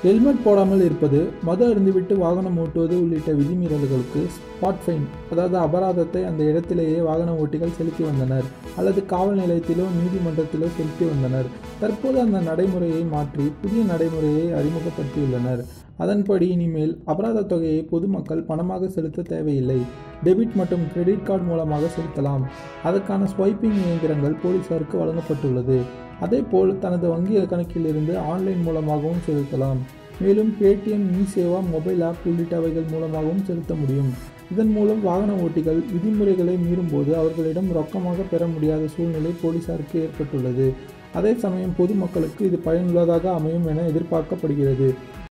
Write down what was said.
helmet போடாமல் இருப்பது மது அருந்திவிட்டு வாகனம் ஓட்டுவது உள்ளிட்ட விதிமீறல்களுக்கு ஸ்பாட் ஃபைன் அதாவது அபராதத்தை அந்த இடத்திலேயே வாகன ஓட்டிகள் செலுத்தி வந்தனர் அல்லது காவல் நிலையத்திலோ நீதிமன்றத்திலோ செலுத்தி வந்தனர் தற்போது அந்த நடைமுறையை மாற்றி புதிய நடைமுறையை அறிமுகப்படுத்தியுள்ளனர் அதன்படி இனிமேல் அபராத தொகையை பொதுமக்கள் பணமாக செலுத்த தேவையில்லை டெபிட் மற்றும் கிரெடிட் கார்டு மூலமாக செலுத்தலாம் அதற்கான ஸ்வைப்பிங் இயந்திரங்கள் போலீசாருக்கு வழங்கப்பட்டுள்ளது அதேபோல் தனது வங்கி கணக்கிலிருந்து ஆன்லைன் மூலமாகவும் செலுத்தலாம் மேலும் Paytm e Seva mobile app உள்ளிட்டவைகள் மூலமாகவும் செலுத்த முடியும் இதன் மூலம் வாகன ஓட்டிகள் விதிமுறைகளை மீறும்போது அவர்களிடம் ரொக்கமாக பெற முடியாத சூழ்நிலை போலீசாருக்கு ஏற்பட்டுள்ளது அதே சமயம் பொதுமக்களுக்கு இது பயனுள்ளதாக அமையும் என எதிர்பார்க்கப்படுகிறது